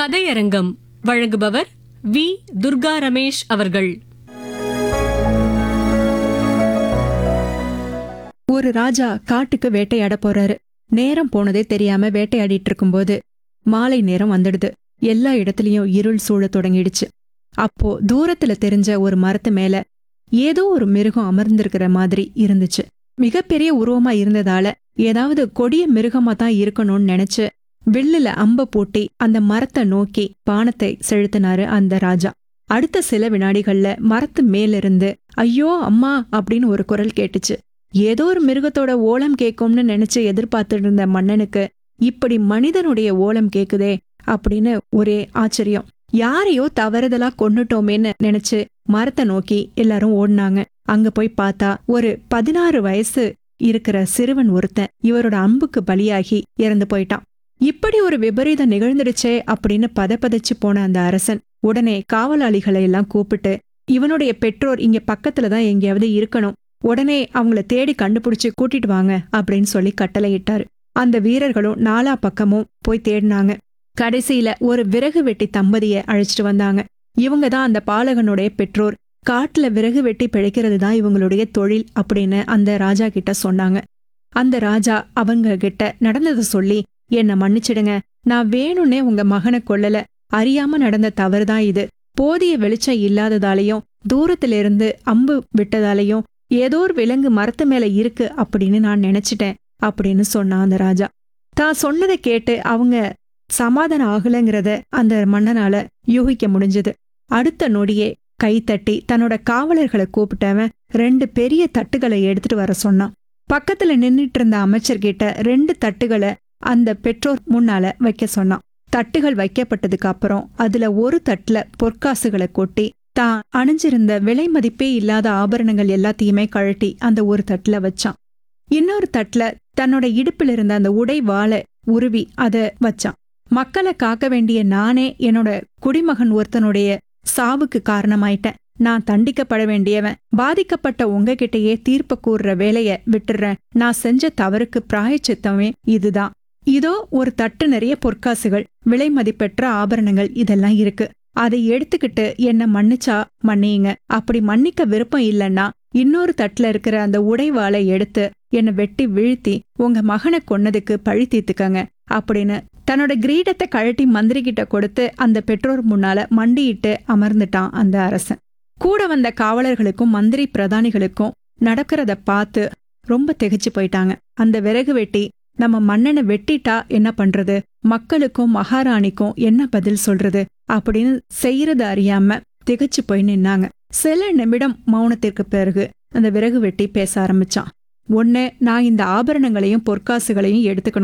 கதையரங்கம் வழங்குபவர் வி துர்கா ரமேஷ் அவர்கள் ஒரு ராஜா காட்டுக்கு வேட்டையாட போறாரு நேரம் போனதே தெரியாம வேட்டையாடிட்டு இருக்கும்போது மாலை நேரம் வந்துடுது எல்லா இடத்துலயும் இருள் சூழத் தொடங்கிடுச்சு அப்போ தூரத்துல தெரிஞ்ச ஒரு மரத்து மேல ஏதோ ஒரு மிருகம் அமர்ந்திருக்கிற மாதிரி இருந்துச்சு மிகப்பெரிய உருவமா இருந்ததால ஏதாவது கொடிய மிருகமா தான் இருக்கணும்னு நினைச்சு வில்லுல அம்ப பூட்டி அந்த மரத்தை நோக்கி பானத்தை செலுத்தினாரு அந்த ராஜா அடுத்த சில வினாடிகள்ல மரத்து மேலிருந்து ஐயோ அம்மா அப்படின்னு ஒரு குரல் கேட்டுச்சு ஏதோ ஒரு மிருகத்தோட ஓலம் கேட்கும்னு நினைச்சு எதிர்பார்த்துட்டு இருந்த மன்னனுக்கு இப்படி மனிதனுடைய ஓலம் கேக்குதே அப்படின்னு ஒரே ஆச்சரியம் யாரையோ தவறுதலா கொன்னுட்டோமேன்னு நினைச்சு மரத்தை நோக்கி எல்லாரும் ஓடினாங்க அங்க போய் பார்த்தா ஒரு பதினாறு வயசு இருக்கிற சிறுவன் ஒருத்தன் இவரோட அம்புக்கு பலியாகி இறந்து போயிட்டான் இப்படி ஒரு விபரீதம் நிகழ்ந்துடுச்சே அப்படின்னு பதப்பதைச்சு போன அந்த அரசன் உடனே காவலாளிகளை எல்லாம் கூப்பிட்டு இவனுடைய பெற்றோர் இங்க பக்கத்துல தான் எங்கேயாவது இருக்கணும் உடனே அவங்கள தேடி கண்டுபிடிச்சு கூட்டிட்டு வாங்க அப்படின்னு சொல்லி கட்டளையிட்டாரு அந்த வீரர்களும் நாலா பக்கமும் போய் தேடினாங்க கடைசியில ஒரு விறகு வெட்டி தம்பதிய அழைச்சிட்டு வந்தாங்க இவங்க தான் அந்த பாலகனுடைய பெற்றோர் காட்டுல விறகு வெட்டி பிழைக்கிறது தான் இவங்களுடைய தொழில் அப்படின்னு அந்த ராஜா கிட்ட சொன்னாங்க அந்த ராஜா அவங்க கிட்ட நடந்ததை சொல்லி என்னை மன்னிச்சிடுங்க நான் வேணும்னே உங்க மகனை கொல்லல அறியாம நடந்த தவறுதான் இது போதிய வெளிச்சம் இல்லாததாலையும் தூரத்துல இருந்து அம்பு விட்டதாலையும் ஏதோ ஒரு விலங்கு மரத்து மேல இருக்கு அப்படின்னு நான் நினைச்சிட்டேன் அப்படின்னு சொன்னான் அந்த ராஜா தான் சொன்னதை கேட்டு அவங்க சமாதானம் ஆகலைங்கிறத அந்த மன்னனால யூகிக்க முடிஞ்சது அடுத்த நொடியே கை தட்டி தன்னோட காவலர்களை கூப்பிட்டவன் ரெண்டு பெரிய தட்டுகளை எடுத்துட்டு வர சொன்னான் பக்கத்துல நின்னுட்டு இருந்த அமைச்சர்கிட்ட ரெண்டு தட்டுகளை அந்த பெற்றோர் முன்னால வைக்க சொன்னான் தட்டுகள் வைக்கப்பட்டதுக்கு அப்புறம் அதுல ஒரு தட்டுல பொற்காசுகளை கொட்டி தான் அணிஞ்சிருந்த விலை மதிப்பே இல்லாத ஆபரணங்கள் எல்லாத்தையுமே கழட்டி அந்த ஒரு தட்டுல வச்சான் இன்னொரு தட்டுல தன்னோட இடுப்பில் இருந்த அந்த உடை வாளை உருவி அத வச்சான் மக்களை காக்க வேண்டிய நானே என்னோட குடிமகன் ஒருத்தனுடைய சாவுக்கு காரணமாயிட்டேன் நான் தண்டிக்கப்பட வேண்டியவன் பாதிக்கப்பட்ட உங்ககிட்டயே தீர்ப்பு கூறுற வேலைய விட்டுறேன் நான் செஞ்ச தவறுக்கு பிராயச்சித்தமே இதுதான் இதோ ஒரு தட்டு நிறைய பொற்காசுகள் விலை மதிப்பெற்ற ஆபரணங்கள் இதெல்லாம் இருக்கு அதை எடுத்துக்கிட்டு என்ன மன்னிச்சா மன்னியுங்க அப்படி மன்னிக்க விருப்பம் இல்லைன்னா இன்னொரு தட்டுல இருக்கிற அந்த உடைவாளை எடுத்து என்னை வெட்டி வீழ்த்தி உங்க மகனை கொன்னதுக்கு பழி தீர்த்துக்கங்க அப்படின்னு தன்னோட கிரீடத்தை கழட்டி மந்திரி கிட்ட கொடுத்து அந்த பெற்றோர் முன்னால மண்டியிட்டு அமர்ந்துட்டான் அந்த அரசன் கூட வந்த காவலர்களுக்கும் மந்திரி பிரதானிகளுக்கும் நடக்கிறத பார்த்து ரொம்ப திகைச்சு போயிட்டாங்க அந்த விறகு வெட்டி நம்ம மன்னனை வெட்டிட்டா என்ன பண்றது மக்களுக்கும் மகாராணிக்கும் என்ன பதில் சொல்றது அப்படின்னு செய்யறது அறியாம திகைச்சு போய் நின்னாங்க சில நிமிடம் மௌனத்திற்கு பிறகு அந்த விறகு வெட்டி பேச ஆரம்பிச்சான் ஒண்ணு நான் இந்த ஆபரணங்களையும் பொற்காசுகளையும் எடுத்துக்கணும்